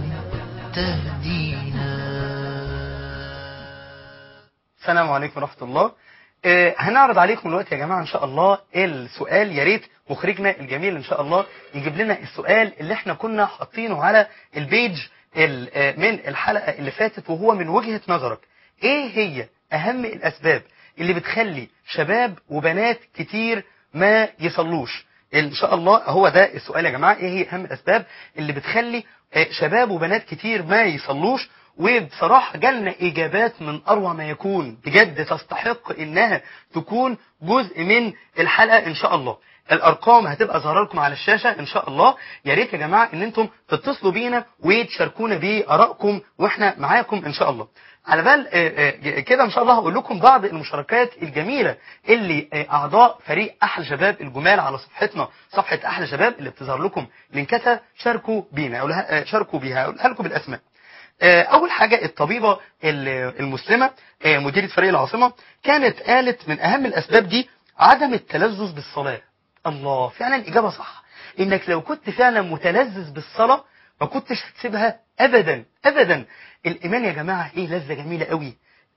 تهدينا السلام عليكم ورحمة الله آه، هنعرض عليكم دلوقتي يا جماعة إن شاء الله السؤال يا ريت مخرجنا الجميل إن شاء الله يجيب لنا السؤال اللي احنا كنا حاطينه على البيج ال- آه، من الحلقة اللي فاتت وهو من وجهة نظرك إيه هي أهم الأسباب اللي بتخلي شباب وبنات كتير ما يصلوش ان شاء الله هو ده السؤال يا جماعه ايه هي اهم الاسباب اللي بتخلي آه، شباب وبنات كتير ما يصلوش وبصراحه جالنا اجابات من اروع ما يكون بجد تستحق انها تكون جزء من الحلقه ان شاء الله الارقام هتبقى ظاهره لكم على الشاشه ان شاء الله يا ريت يا جماعه ان انتم تتصلوا بينا وتشاركونا بارائكم واحنا معاكم ان شاء الله على بال آه، آه، كده ان شاء الله هقول لكم بعض المشاركات الجميله اللي آه، اعضاء فريق احلى شباب الجمال على صفحتنا صفحه احلى شباب اللي بتظهر لكم لينكاتها شاركوا بينا أقولها- آه، شاركوا بيها اقولها لكم بالاسماء آه، اول حاجه الطبيبه ال- المسلمه آه، مديره فريق العاصمه كانت قالت من اهم الاسباب دي عدم التلذذ بالصلاه الله فعلا اجابه صح انك لو كنت فعلا متلذذ بالصلاه ما كنتش هتسيبها ابدا ابدا الايمان يا جماعه ايه لذه جميله قوي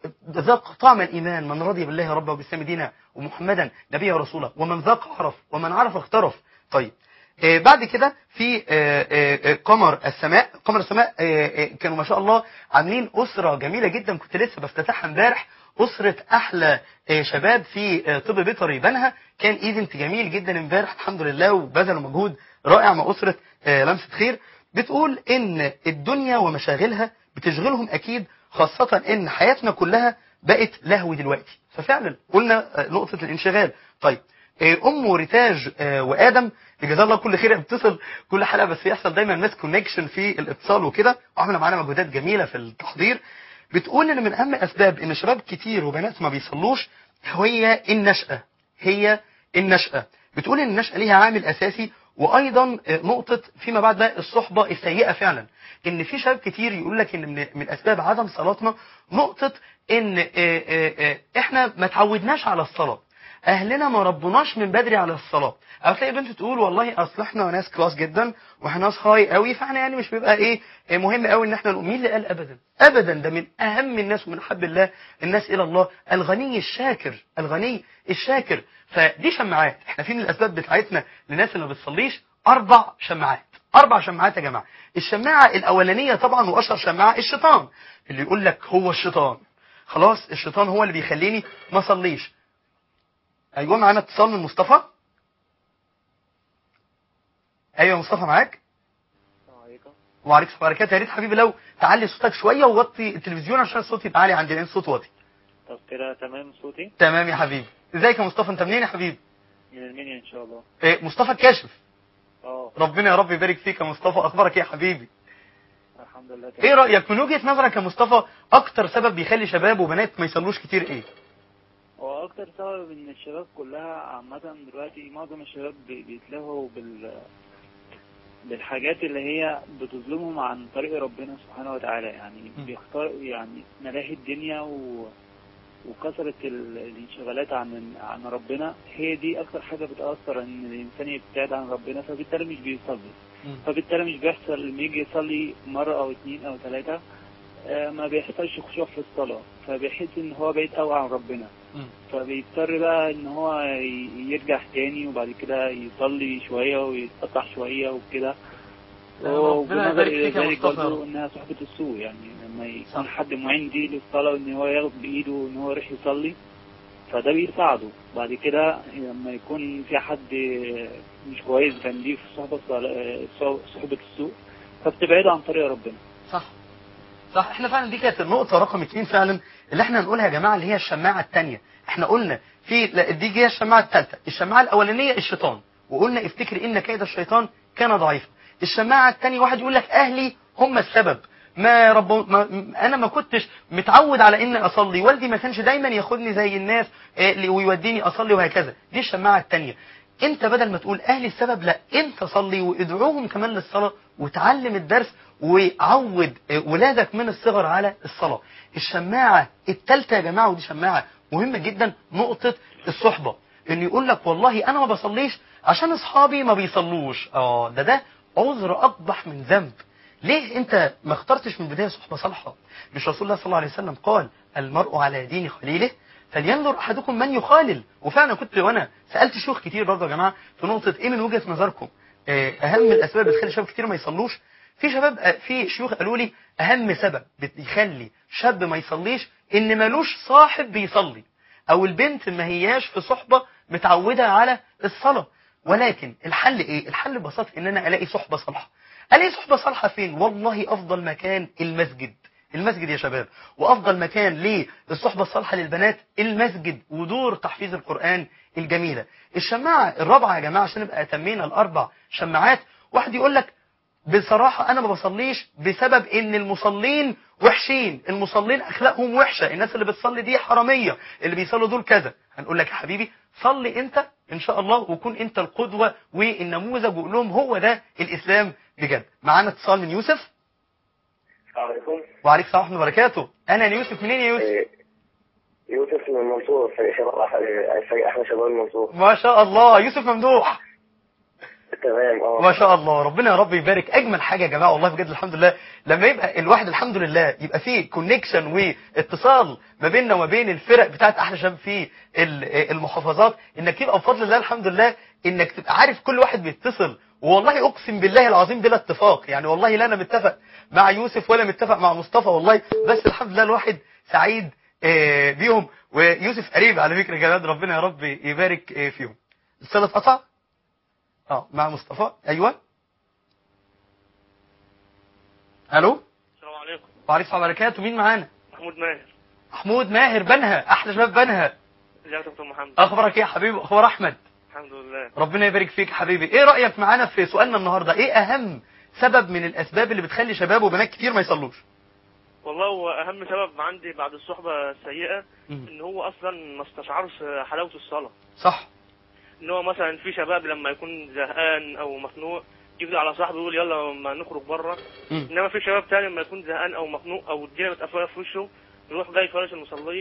ذاق طعم الايمان من رضي بالله ربا وبالاسلام دينا ومحمدا نبيا ورسولا ومن ذاق عرف ومن عرف اخترف طيب آه، بعد كده في آه، آه، آه، قمر السماء قمر السماء آه، آه، كانوا ما شاء الله عاملين أسرة جميلة جدا كنت لسه بفتتحها امبارح أسرة أحلى آه، شباب في آه، طب بيطري بنها كان ايفنت جميل جدا امبارح الحمد لله وبذلوا مجهود رائع مع أسرة آه، لمسة خير بتقول إن الدنيا ومشاغلها بتشغلهم أكيد خاصة إن حياتنا كلها بقت لهو دلوقتي ففعلا قلنا آه، نقطة الانشغال طيب آه، ام ريتاج آه، وادم جزاه الله كل خير بتصل كل حلقه بس يحصل دايما ماس كونكشن في الاتصال وكده وعملنا معانا مجهودات جميله في التحضير بتقول ان من اهم اسباب ان شباب كتير وبنات ما بيصلوش هي النشأة هي النشأة بتقول ان النشأة ليها عامل اساسي وايضا آه، نقطة فيما بعد بقى الصحبة السيئة فعلا ان في شباب كتير يقول لك ان من, من اسباب عدم صلاتنا نقطة ان آه، آه، آه، احنا ما تعودناش على الصلاة اهلنا ما ربوناش من بدري على الصلاه او تلاقي بنت تقول والله اصل احنا ناس كلاس جدا واحنا ناس هاي قوي فاحنا يعني مش بيبقى ايه إيه مهم قوي ان احنا نقوم مين اللي قال ابدا ابدا ده من اهم الناس ومن حب الله الناس الى الله الغني الشاكر الغني الشاكر فدي شماعات احنا في من الاسباب بتاعتنا للناس اللي ما بتصليش اربع شماعات اربع شماعات يا جماعه الشماعه الاولانيه طبعا واشهر شماعه الشيطان اللي يقول لك هو الشيطان خلاص الشيطان هو اللي بيخليني ما اصليش ايوه معانا اتصال من مصطفى ايوه مصطفى معاك وعليكم السلام وبركاته يا ريت حبيبي لو تعلي صوتك شويه ووطي التلفزيون عشان الصوت يبقى عالي عندي لان الصوت واطي طب كده تمام صوتي تمام يا حبيبي ازيك يا مصطفى انت منين يا حبيبي من المنيا ان شاء الله إيه مصطفى الكاشف اه ربنا يا رب يبارك فيك يا مصطفى اخبارك ايه يا حبيبي الحمد لله تمام ايه رايك من وجهه نظرك يا مصطفى اكتر سبب بيخلي شباب وبنات ما يصلوش كتير ايه هو اكتر سبب ان الشباب كلها عامة دلوقتي معظم الشباب بي- بيتلهوا بال بالحاجات اللي هي بتظلمهم عن طريق ربنا سبحانه وتعالى يعني م. بيختار يعني ملاهي الدنيا و... وكثرة ال- الانشغالات عن عن ربنا هي دي اكتر حاجة بتأثر ان الانسان يبتعد عن ربنا فبالتالي مش بيصلي فبالتالي مش بيحصل لما يجي يصلي مرة أو اتنين أو تلاتة آه، ما بيحصلش خشوع في الصلاة فبيحس إن هو بعيد قوي عن ربنا مم. فبيضطر بقى إن هو ي- يرجع تاني وبعد كده يصلي شوية ويتقطع شوية وكده ربنا وبنظر يبارك إلى فيك يا ذلك مصطفى يا برضه رب. إنها صحبة السوء يعني لما يكون صح. حد معين دي للصلاة إن هو ياخد بإيده إن هو يروح يصلي فده بيساعده بعد كده لما يكون في حد مش كويس جنبيه في صحبة الصلا- صحبة السوء فبتبعده عن طريق ربنا صح صح احنا فعلا دي كانت النقطة رقم اتنين فعلا اللي احنا هنقولها يا جماعة اللي هي الشماعة التانية احنا قلنا في لا دي هي الشماعة التالتة الشماعة الأولانية الشيطان وقلنا افتكر إن كيد الشيطان كان ضعيفا الشماعة التانية واحد يقول لك أهلي هم السبب ما رب ما انا ما كنتش متعود على اني اصلي والدي ما كانش دايما ياخدني زي الناس آه، ويوديني اصلي وهكذا دي الشماعه الثانيه انت بدل ما تقول اهلي السبب لا انت صلي وادعوهم كمان للصلاه وتعلم الدرس وعود آه، ولادك من الصغر على الصلاه الشماعه الثالثه يا جماعه ودي شماعه مهمه جدا نقطه الصحبه ان يقول لك والله انا ما بصليش عشان اصحابي ما بيصلوش اه ده ده عذر اقبح من ذنب ليه انت ما اخترتش من البدايه صحبه صالحه مش رسول الله صلى الله عليه وسلم قال المرء على دين خليله فلينظر احدكم من يخالل وفعلا كنت وانا سالت شيوخ كتير برضه يا جماعه في نقطه ايه من وجهه نظركم آه، اهم الاسباب اللي بتخلي شباب كتير ما يصلوش في شباب آه، في شيوخ قالوا لي اهم سبب بيخلي شاب ما يصليش ان ملوش صاحب بيصلي او البنت ما هياش في صحبه متعوده على الصلاه ولكن الحل ايه الحل ببساطه ان انا الاقي صحبه صالحه الاقي صحبه صالحه فين والله افضل مكان المسجد المسجد يا شباب وافضل مكان للصحبه الصالحه للبنات المسجد ودور تحفيظ القران الجميله الشماعه الرابعه يا جماعه عشان نبقى تمينا الاربع شماعات واحد يقول لك بصراحة أنا ما بصليش بسبب إن المصلين وحشين، المصلين أخلاقهم وحشة، الناس اللي بتصلي دي حرامية، اللي بيصلوا دول كذا، هنقول لك يا حبيبي صلي أنت إن شاء الله وكون أنت القدوة والنموذج وقول لهم هو ده الإسلام بجد. معانا اتصال من يوسف السلام عليكم وعليكم السلام ورحمة الله وبركاته. أنا يا يوسف منين يا يوسف؟ إيه، يوسف من المنصور فريق شباب أح- فريق احنا شباب المنصور ما شاء الله يوسف ممدوح تمام اه ما شاء الله ربنا يا رب يبارك اجمل حاجه يا جماعه والله بجد الحمد لله لما يبقى الواحد الحمد لله يبقى فيه كونكشن واتصال ما بيننا وما بين الفرق بتاعت احلى شباب في ال- المحافظات انك يبقى بفضل الله الحمد لله انك تبقى عارف كل واحد بيتصل والله اقسم بالله العظيم بلا اتفاق يعني والله لا انا متفق مع يوسف ولا متفق مع مصطفى والله بس الحمد لله الواحد سعيد آه، بيهم ويوسف قريب على فكره كمان ربنا يا رب يبارك آه، فيهم الصلاه اتقطع اه مع مصطفى ايوه الو السلام عليكم وعليكم السلام وبركاته مين معانا محمود ماهر محمود ماهر بنها احلى شباب بنها ازيك يا دكتور محمد اخبارك ايه يا حبيبي اخبار احمد الحمد لله ربنا يبارك فيك يا حبيبي ايه رايك معانا في سؤالنا النهارده ايه اهم سبب من الاسباب اللي بتخلي شباب وبنات كتير ما يصلوش والله هو اهم سبب عندي بعد الصحبه السيئه مم. ان هو اصلا ما استشعرش حلاوه الصلاه صح ان هو مثلا في شباب لما يكون زهقان او مخنوق يجي على صاحبه يقول يلا ما نخرج بره مم. انما في شباب تاني لما يكون زهقان او مخنوق او الدنيا متقفله في وشه يروح جاي فارش المصليه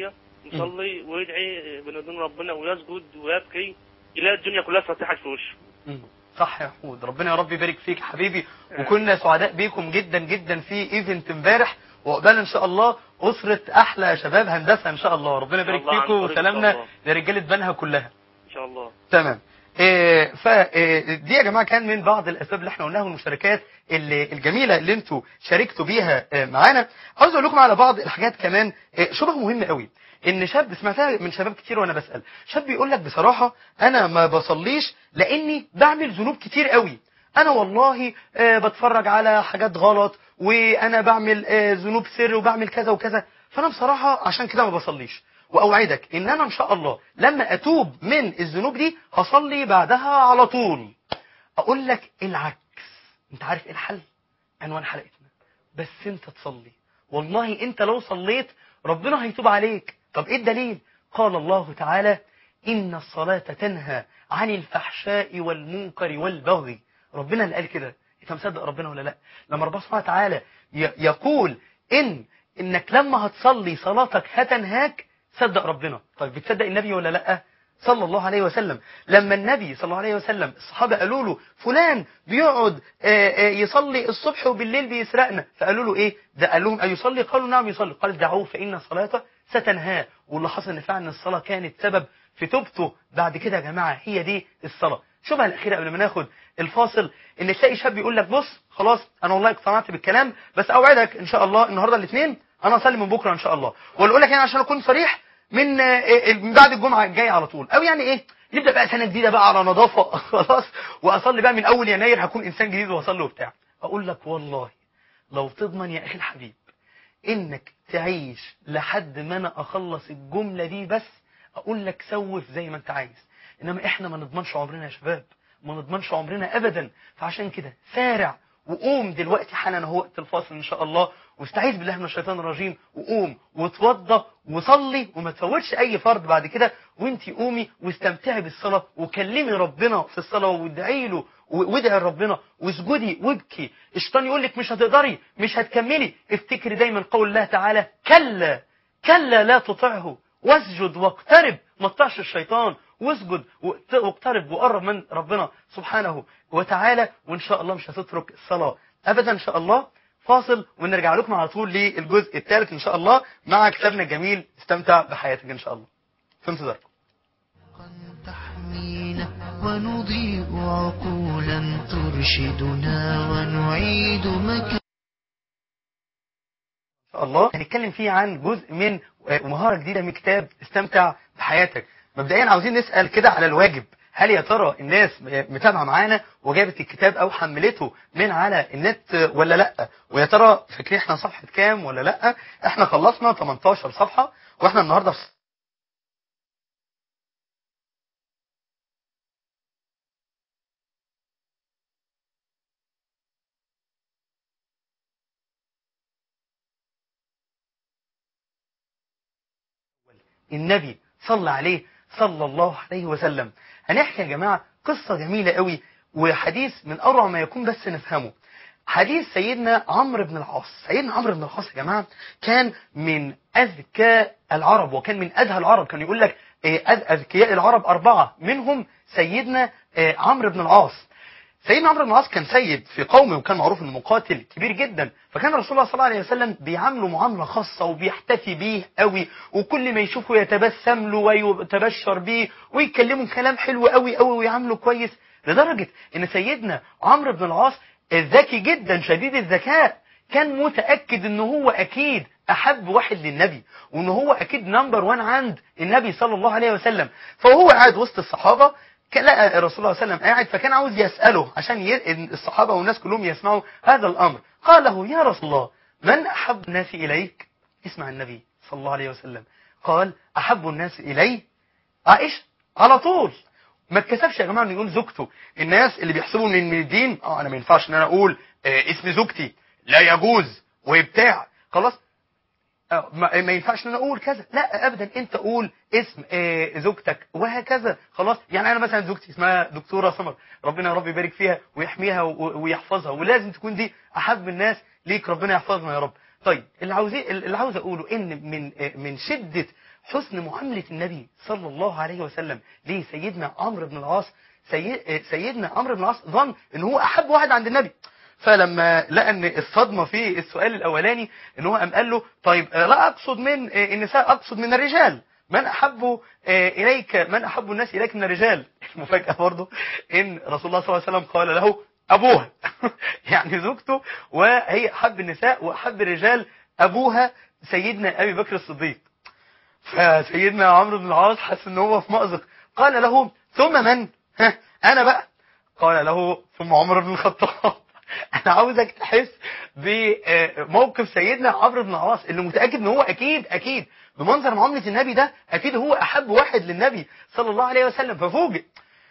يصلي ويدعي بين ايدين ربنا ويسجد ويبكي يلاقي الدنيا كلها اتفتحت في وشه مم. صح يا محمود ربنا يا رب يبارك فيك حبيبي وكنا سعداء بيكم جدا جدا في ايفنت امبارح وعقبال ان شاء الله اسره احلى شباب هندسه ان شاء الله ربنا يبارك الله عن فيكم قريب إن شاء وسلامنا الله. لرجاله بنها كلها ان شاء الله تمام إيه فدي يا جماعه كان من بعض الاسباب اللي احنا قلناها والمشاركات اللي الجميله اللي انتوا شاركتوا بيها آه، معانا عاوز اقول لكم على بعض الحاجات كمان آه، شبه مهمه قوي ان شاب سمعتها من شباب كتير وانا بسال شاب بيقول لك بصراحه انا ما بصليش لاني بعمل ذنوب كتير قوي انا والله آه، بتفرج على حاجات غلط وانا بعمل آه، ذنوب سر وبعمل كذا وكذا فانا بصراحه عشان كده ما بصليش واوعدك ان انا ان شاء الله لما اتوب من الذنوب دي هصلي بعدها على طول اقول لك العكس انت عارف ايه الحل عنوان حلقتنا بس انت تصلي والله انت لو صليت ربنا هيتوب عليك طب ايه الدليل قال الله تعالى ان الصلاة تنهى عن الفحشاء والمنكر والبغي ربنا اللي قال كده انت مصدق ربنا ولا لا لما ربنا سبحانه وتعالى ي- يقول ان انك لما هتصلي صلاتك هتنهاك صدق ربنا طيب بتصدق النبي ولا لا صلى الله عليه وسلم لما النبي صلى الله عليه وسلم الصحابة قالوا له فلان بيقعد آه، آه، يصلي الصبح وبالليل بيسرقنا فقالوا له ايه ده قال لهم أيصلي قالوا نعم يصلي قال دعوه فإن صلاته ستنهاه واللي حصل ان فعلا الصلاة كانت سبب في توبته بعد كده يا جماعة هي دي الصلاة شبهة الأخيرة قبل ما ناخد الفاصل ان تلاقي شاب يقول لك بص خلاص انا والله اقتنعت بالكلام بس اوعدك ان شاء الله النهارده الاثنين انا اصلي من بكره ان شاء الله ولا اقول لك يعني عشان اكون صريح من آه، آه، من بعد الجمعه الجايه على طول او يعني ايه نبدا بقى سنه جديده بقى على نظافه خلاص واصلي بقى من اول يناير هكون انسان جديد واصلي وبتاع اقول لك والله لو تضمن يا اخي الحبيب انك تعيش لحد ما انا اخلص الجمله دي بس اقول لك سوف زي ما انت عايز انما احنا ما نضمنش عمرنا يا شباب ما نضمنش عمرنا ابدا فعشان كده سارع وقوم دلوقتي حالا هو وقت الفاصل ان شاء الله واستعيذ بالله من الشيطان الرجيم وقوم واتوضى وصلي وما تفوتش اي فرض بعد كده وانت قومي واستمتعي بالصلاه وكلمي ربنا في الصلاه وادعي له و- وادعي لربنا واسجدي وابكي الشيطان يقول لك مش هتقدري مش هتكملي افتكري دايما قول الله تعالى كلا كلا لا تطعه واسجد واقترب ما تطعش الشيطان واسجد واقت- واقترب وقرب من ربنا سبحانه وتعالى وان شاء الله مش هتترك الصلاة ابدا ان شاء الله فاصل ونرجع لكم على طول للجزء الثالث ان شاء الله مع كتابنا الجميل استمتع بحياتك ان شاء الله في انتظاركم تحمينا ونضيء عقولا ترشدنا ونعيد مكان ان شاء الله هنتكلم فيه عن جزء من آه، مهارة جديدة من كتاب استمتع بحياتك مبدئيا عاوزين نسأل كده على الواجب هل يا ترى الناس متابعة معانا وجابت الكتاب او حملته من على النت آه، ولا لا ويا ترى فاكرين احنا صفحة كام ولا لا احنا خلصنا 18 صفحة واحنا النهاردة في النبي صلى عليه صلى الله عليه وسلم هنحكي يا جماعة قصة جميلة قوي وحديث من أروع ما يكون بس نفهمه حديث سيدنا عمرو بن العاص سيدنا عمرو بن العاص يا جماعة كان من أذكى العرب وكان من أدهى العرب كان يقول لك إيه، أذ- أذكياء العرب أربعة منهم سيدنا آه، عمرو بن العاص سيدنا عمرو بن العاص كان سيد في قومه وكان معروف انه مقاتل كبير جدا فكان رسول الله صلى الله عليه وسلم بيعامله معامله خاصه وبيحتفي بيه قوي وكل ما يشوفه يتبسم له ويتبشر بيه ويكلمه كلام حلو قوي قوي ويعامله كويس لدرجه ان سيدنا عمرو بن العاص ذكي جدا شديد الذكاء كان متاكد ان هو اكيد احب واحد للنبي وان هو اكيد نمبر وان عند النبي صلى الله عليه وسلم فهو قاعد وسط الصحابه كان لقى الرسول صلى الله عليه وسلم قاعد فكان عاوز يسأله عشان ي... إن الصحابة والناس كلهم يسمعوا هذا الأمر قال له يا رسول الله من أحب الناس إليك اسمع النبي صلى الله عليه وسلم قال أحب الناس إلي عائشة على طول ما اتكسفش يا جماعه انه يقول زوجته الناس اللي بيحسبوا ان من الدين اه انا ما ينفعش ان انا اقول آه اسم زوجتي لا يجوز وبتاع خلاص آه، ما ما ينفعش ان انا اقول كذا لا ابدا انت قول اسم آه، زوجتك وهكذا خلاص يعني انا مثلا زوجتي اسمها دكتوره سمر ربنا يا رب يبارك فيها ويحميها و- ويحفظها ولازم تكون دي احب الناس ليك ربنا يحفظنا يا رب طيب اللي عاوز اللي عاوز اقوله ان من آه، من شده حسن معاملة النبي صلى الله عليه وسلم ليه سيدنا عمرو بن العاص سي... سيدنا عمرو بن العاص ظن ان هو احب واحد عند النبي فلما لقى ان الصدمه في السؤال الاولاني ان هو قام قال له طيب آه، لا اقصد من آه، النساء اقصد من الرجال من احب آه، اليك من احب الناس اليك من الرجال المفاجاه برضه ان رسول الله صلى الله عليه وسلم قال له ابوها يعني زوجته وهي احب النساء واحب الرجال ابوها سيدنا ابي بكر الصديق فسيدنا عمرو بن العاص حس ان هو في مأزق قال له ثم من ها انا بقى قال له ثم عمر بن الخطاب انا عاوزك تحس بموقف سيدنا عمرو بن العاص اللي متاكد ان هو اكيد اكيد بمنظر معامله النبي ده اكيد هو احب واحد للنبي صلى الله عليه وسلم ففوجئ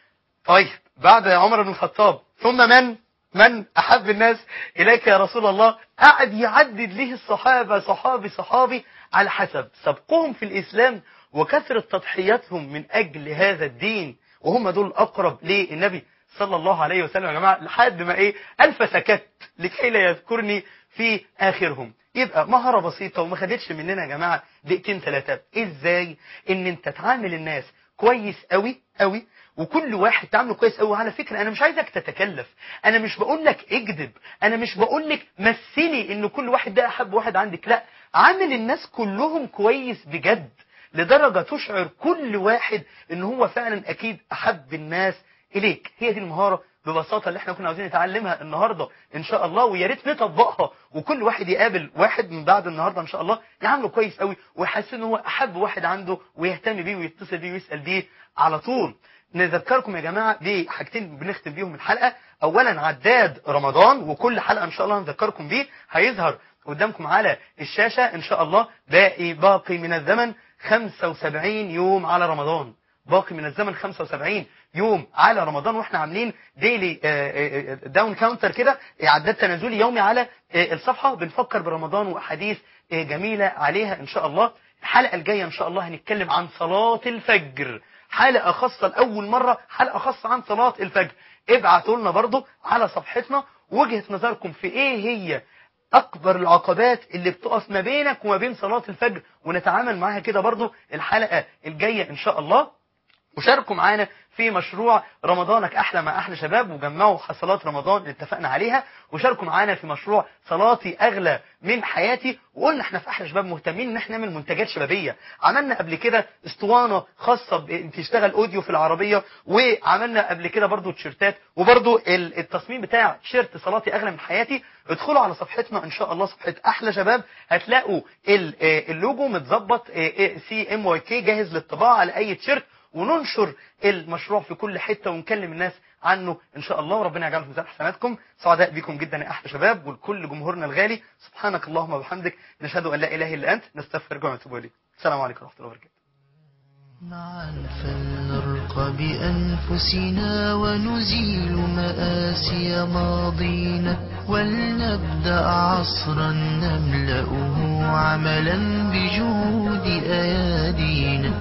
طيب بعد عمر بن الخطاب ثم من من احب الناس اليك يا رسول الله قعد يعدد له الصحابه صحابي صحابي على حسب سبقهم في الاسلام وكثره تضحياتهم من اجل هذا الدين وهم دول اقرب للنبي صلى الله عليه وسلم يا جماعه لحد ما ايه الف سكت لكي لا يذكرني في اخرهم يبقى مهاره بسيطه وما خدتش مننا يا جماعه دقيقتين ثلاثه ازاي ان انت تعامل الناس كويس قوي قوي وكل واحد تعامله كويس قوي على فكره انا مش عايزك تتكلف انا مش بقول لك اكذب انا مش بقول لك مثلي ان كل واحد ده احب واحد عندك لا عامل الناس كلهم كويس بجد لدرجه تشعر كل واحد ان هو فعلا اكيد احب الناس اليك هي دي المهاره ببساطه اللي احنا كنا عاوزين نتعلمها النهارده ان شاء الله ويا ريت نطبقها وكل واحد يقابل واحد من بعد النهارده ان شاء الله يعامله كويس قوي ويحس ان هو احب واحد عنده ويهتم بيه ويتصل بيه ويسال بيه على طول نذكركم يا جماعه بحاجتين بنختم بيهم الحلقه اولا عداد رمضان وكل حلقه ان شاء الله هنذكركم بيه هيظهر قدامكم على الشاشه ان شاء الله باقي باقي من الزمن 75 يوم على رمضان باقي من الزمن 75 يوم على رمضان واحنا عاملين ديلي داون كاونتر كده اعداد تنازلي يومي على آه، الصفحه بنفكر برمضان واحاديث آه، جميله عليها ان شاء الله الحلقه الجايه ان شاء الله هنتكلم عن صلاه الفجر حلقه خاصه لاول مره حلقه خاصه عن صلاه الفجر ابعتوا لنا برضو على صفحتنا وجهه نظركم في ايه هي اكبر العقبات اللي بتقف ما بينك وما بين صلاه الفجر ونتعامل معاها كده برضو الحلقه الجايه ان شاء الله وشاركوا معانا في مشروع رمضانك احلى مع احلى شباب وجمعوا حصلات رمضان اللي اتفقنا عليها وشاركوا معانا في مشروع صلاتي اغلى من حياتي وقلنا احنا في احلى شباب مهتمين ان احنا نعمل منتجات شبابيه عملنا قبل كده اسطوانه خاصه ب- بتشتغل اوديو في العربيه وعملنا قبل كده برضو تيشيرتات وبرضو ال- التصميم بتاع تيشيرت صلاتي اغلى من حياتي ادخلوا على صفحتنا ان شاء الله صفحه احلى شباب هتلاقوا ال- آه، اللوجو متظبط سي ام واي كي جاهز للطباعه على اي تيشيرت وننشر المشروع في كل حته ونكلم الناس عنه ان شاء الله وربنا يجعله في ميزان حسناتكم سعداء بكم جدا يا احلى شباب ولكل جمهورنا الغالي سبحانك اللهم وبحمدك نشهد ان لا اله الا انت نستغفرك ونتوب اليك السلام عليكم ورحمه الله وبركاته معا فلنرقى بأنفسنا ونزيل مآسي ماضينا ولنبدأ عصرا نملأه عملا بجهود أيادينا